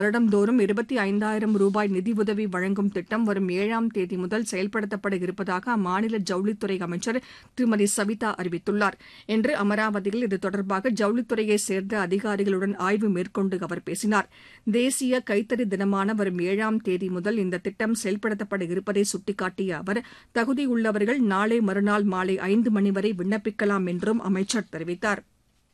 வருடந்தோறும் இருபத்தி ஐந்தாயிரம் ரூபாய் நிதியுதவி வழங்கும் திட்டம் வரும் ஏழாம் தேதி முதல் செயல்படுத்தப்பட இருப்பதாக அம்மாநில ஜவுளித்துறை அமைச்சர் திருமதி சவிதா அறிவித்துள்ளார் இன்று அமராவதியில் இது தொடர்பாக ஜவுளித்துறையைச் சேர்ந்த அதிகாரிகளுடன் ஆய்வு மேற்கொண்டு அவர் பேசினார் தேசிய கைத்தறி தினமான வரும் ஏழாம் தேதி முதல் இந்த திட்டம் செயல்படுத்தப்பட இருப்பதை சுட்டிக்காட்டிய அவர் தகுதியுள்ளவர்கள் நாளை மறுநாள் மாலை ஐந்து மணி வரை விண்ணப்பிக்கலாம் என்றும் அமைச்சர் தெரிவித்தார்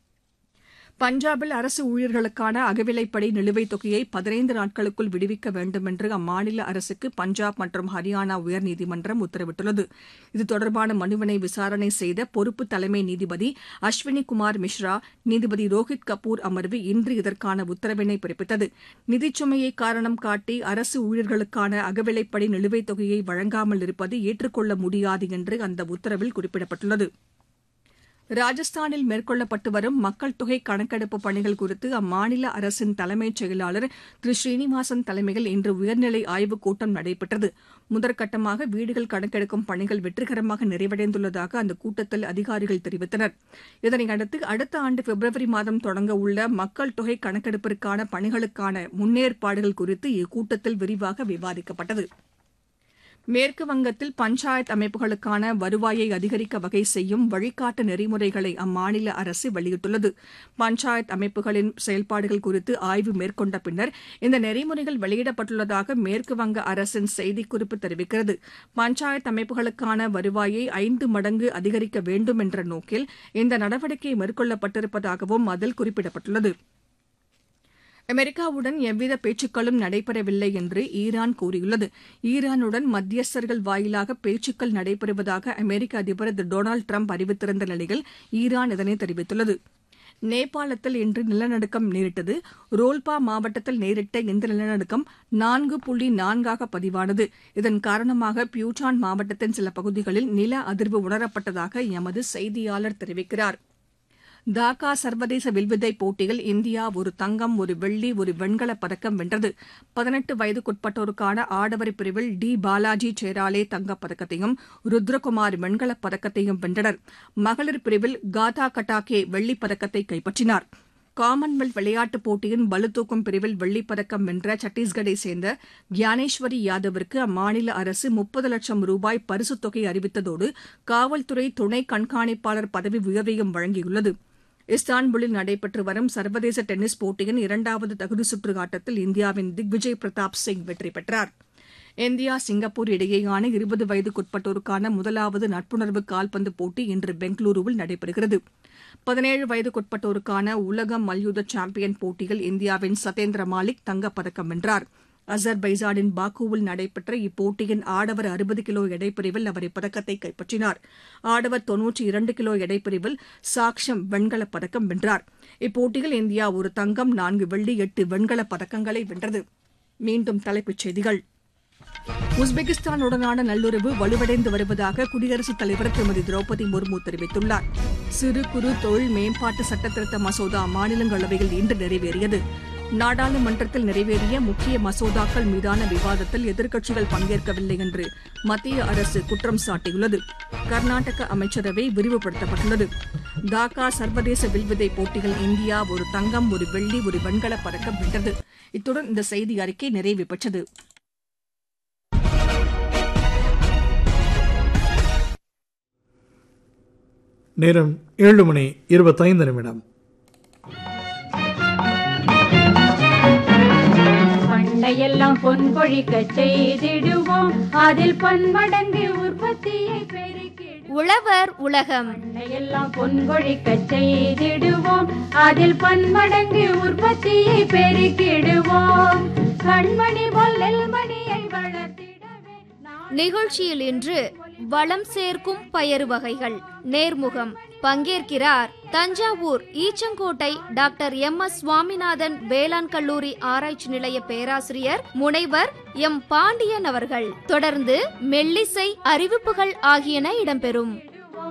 பஞ்சாபில் அரசு ஊழியர்களுக்கான அகவிலைப்படி நிலுவைத் தொகையை பதினைந்து நாட்களுக்குள் விடுவிக்க வேண்டும் என்று அம்மாநில அரசுக்கு பஞ்சாப் மற்றும் ஹரியானா உயர்நீதிமன்றம் உத்தரவிட்டுள்ளது இது தொடர்பான மனுவினை விசாரணை செய்த பொறுப்பு தலைமை நீதிபதி அஸ்வினி குமார் மிஸ்ரா நீதிபதி ரோஹித் கபூர் அமர்வு இன்று இதற்கான உத்தரவினை பிறப்பித்தது நிதிச்சுமையை காரணம் காட்டி அரசு ஊழியர்களுக்கான அகவிலைப்படி நிலுவைத் தொகையை வழங்காமல் இருப்பது ஏற்றுக்கொள்ள முடியாது என்று அந்த உத்தரவில் குறிப்பிடப்பட்டுள்ளது ராஜஸ்தானில் மேற்கொள்ளப்பட்டு வரும் மக்கள் தொகை கணக்கெடுப்பு பணிகள் குறித்து அம்மாநில அரசின் தலைமைச் செயலாளர் திரு ஸ்ரீனிவாசன் தலைமையில் இன்று உயர்நிலை ஆய்வுக் கூட்டம் நடைபெற்றது முதற்கட்டமாக வீடுகள் கணக்கெடுக்கும் பணிகள் வெற்றிகரமாக நிறைவடைந்துள்ளதாக அந்த கூட்டத்தில் அதிகாரிகள் தெரிவித்தனர் இதனையடுத்து அடுத்த ஆண்டு பிப்ரவரி மாதம் தொடங்க உள்ள மக்கள் தொகை கணக்கெடுப்பிற்கான பணிகளுக்கான முன்னேற்பாடுகள் குறித்து இக்கூட்டத்தில் விரிவாக விவாதிக்கப்பட்டது மேற்கு வங்கத்தில் பஞ்சாயத் அமைப்புகளுக்கான வருவாயை அதிகரிக்க வகை செய்யும் வழிகாட்டு நெறிமுறைகளை அம்மாநில அரசு வெளியிட்டுள்ளது பஞ்சாயத் அமைப்புகளின் செயல்பாடுகள் குறித்து ஆய்வு மேற்கொண்ட பின்னர் இந்த நெறிமுறைகள் வெளியிடப்பட்டுள்ளதாக மேற்கு வங்க அரசின் செய்திக்குறிப்பு தெரிவிக்கிறது பஞ்சாயத் அமைப்புகளுக்கான வருவாயை ஐந்து மடங்கு அதிகரிக்க வேண்டும் என்ற நோக்கில் இந்த நடவடிக்கை மேற்கொள்ளப்பட்டிருப்பதாகவும் அதில் குறிப்பிடப்பட்டுள்ளது அமெரிக்காவுடன் எவ்வித பேச்சுக்களும் நடைபெறவில்லை என்று ஈரான் கூறியுள்ளது ஈரானுடன் மத்தியஸ்தர்கள் வாயிலாக பேச்சுக்கள் நடைபெறுவதாக அமெரிக்க அதிபர் திரு டொனால்டு டிரம்ப் அறிவித்திருந்த நிலையில் ஈரான் இதனை தெரிவித்துள்ளது நேபாளத்தில் இன்று நிலநடுக்கம் நேரிட்டது ரோல்பா மாவட்டத்தில் நேரிட்ட இந்த நிலநடுக்கம் நான்கு புள்ளி நான்காக பதிவானது இதன் காரணமாக பியூட்டான் மாவட்டத்தின் சில பகுதிகளில் நில அதிர்வு உணரப்பட்டதாக எமது செய்தியாளர் தெரிவிக்கிறார் டாக்கா சர்வதேச வில்வித்தை போட்டியில் இந்தியா ஒரு தங்கம் ஒரு வெள்ளி ஒரு வெண்கலப் பதக்கம் வென்றது பதினெட்டு வயதுக்குட்பட்டோருக்கான ஆடவர் பிரிவில் டி பாலாஜி சேராலே தங்கப் பதக்கத்தையும் ருத்ரகுமார் வெண்கலப் பதக்கத்தையும் வென்றனர் மகளிர் பிரிவில் காதா கட்டாகே வெள்ளிப் பதக்கத்தை கைப்பற்றினார் காமன்வெல்த் விளையாட்டுப் போட்டியின் பளுதூக்கும் பிரிவில் வெள்ளிப் பதக்கம் வென்ற சத்தீஸ்கரை சேர்ந்த கியானேஸ்வரி யாதவிற்கு அம்மாநில அரசு முப்பது லட்சம் ரூபாய் பரிசுத் தொகை அறிவித்ததோடு காவல்துறை துணை கண்காணிப்பாளர் பதவி உயர்வையும் வழங்கியுள்ளது இஸ்தான்புல்லில் நடைபெற்று வரும் சர்வதேச டென்னிஸ் போட்டியின் இரண்டாவது தகுதி சுற்று ஆட்டத்தில் இந்தியாவின் திக்விஜய் பிரதாப் சிங் வெற்றி பெற்றார் இந்தியா சிங்கப்பூர் இடையேயான இருபது வயதுக்குட்பட்டோருக்கான முதலாவது நட்புணர்வு கால்பந்து போட்டி இன்று பெங்களூருவில் நடைபெறுகிறது பதினேழு வயதுக்குட்பட்டோருக்கான உலக மல்யுத்த சாம்பியன் போட்டியில் இந்தியாவின் சதேந்திர மாலிக் தங்கப்பதக்கம் வென்றார் அசர்பைசானின் பாக்குவில் நடைபெற்ற இப்போட்டியின் ஆடவர் அறுபது கிலோ எடைப்பிரிவில் அவர் இப்பதக்கத்தை கைப்பற்றினார் ஆடவர் தொன்னூற்றி இரண்டு கிலோ எடைப்பிரிவில் சாக்ஷம் வெண்கலப் பதக்கம் வென்றார் இப்போட்டியில் இந்தியா ஒரு தங்கம் நான்கு வெள்ளி எட்டு வெண்கலப் பதக்கங்களை வென்றது மீண்டும் தலைப்புச் செய்திகள் உஸ்பெகிஸ்தானுடனான நல்லுறவு வலுவடைந்து வருவதாக குடியரசுத் தலைவர் திருமதி திரௌபதி முர்மு தெரிவித்துள்ளார் சிறு குறு தொழில் மேம்பாட்டு சட்டத்திருத்த மசோதா மாநிலங்களவையில் இன்று நிறைவேறியது நாடாளுமன்றத்தில் நிறைவேறிய முக்கிய மசோதாக்கள் மீதான விவாதத்தில் எதிர்க்கட்சிகள் பங்கேற்கவில்லை என்று மத்திய அரசு குற்றம் சாட்டியுள்ளது கர்நாடக அமைச்சரவை விரிவுபடுத்தப்பட்டுள்ளது டாக்கா சர்வதேச வில்வித்தை போட்டிகள் இந்தியா ஒரு தங்கம் ஒரு வெள்ளி ஒரு வெண்கலப் பதக்கம் வென்றது இத்துடன் இந்த செய்தி அறிக்கை நிறைவு பெற்றது நேரம் ஏழு மணி இருபத்தைந்து நிமிடம் பண்டையெல்லாம் பொன் கொழிக்க செய்திடுவோம் அதில் பன்மடங்கு உற்பத்தியை பெருக்கிடுவோம் உழவர் உலகம் பண்டையெல்லாம் பொன் கொழிக்க செய்திடுவோம் அதில் பன்மடங்கு உற்பத்தியை பெருக்கிடுவோம் கண்மணி போல் நெல்மணியை வளர்த்திடவே நாம் நிகழ்ச்சியில் இன்று வளம் சேர்க்கும் பயறு வகைகள் நேர்முகம் பங்கேற்கிறார் Thanjavur Eachangottai doctor M S Swaminathan வேளாண் கல்லூரி ஆராய்ச்சி நிலைய பேராசிரியர் முனைவர் எம் பாண்டியன் அவர்கள் தொடர்ந்து மெல்லிசை அறிவிப்புகள் ஆகியன இடம்பெறும்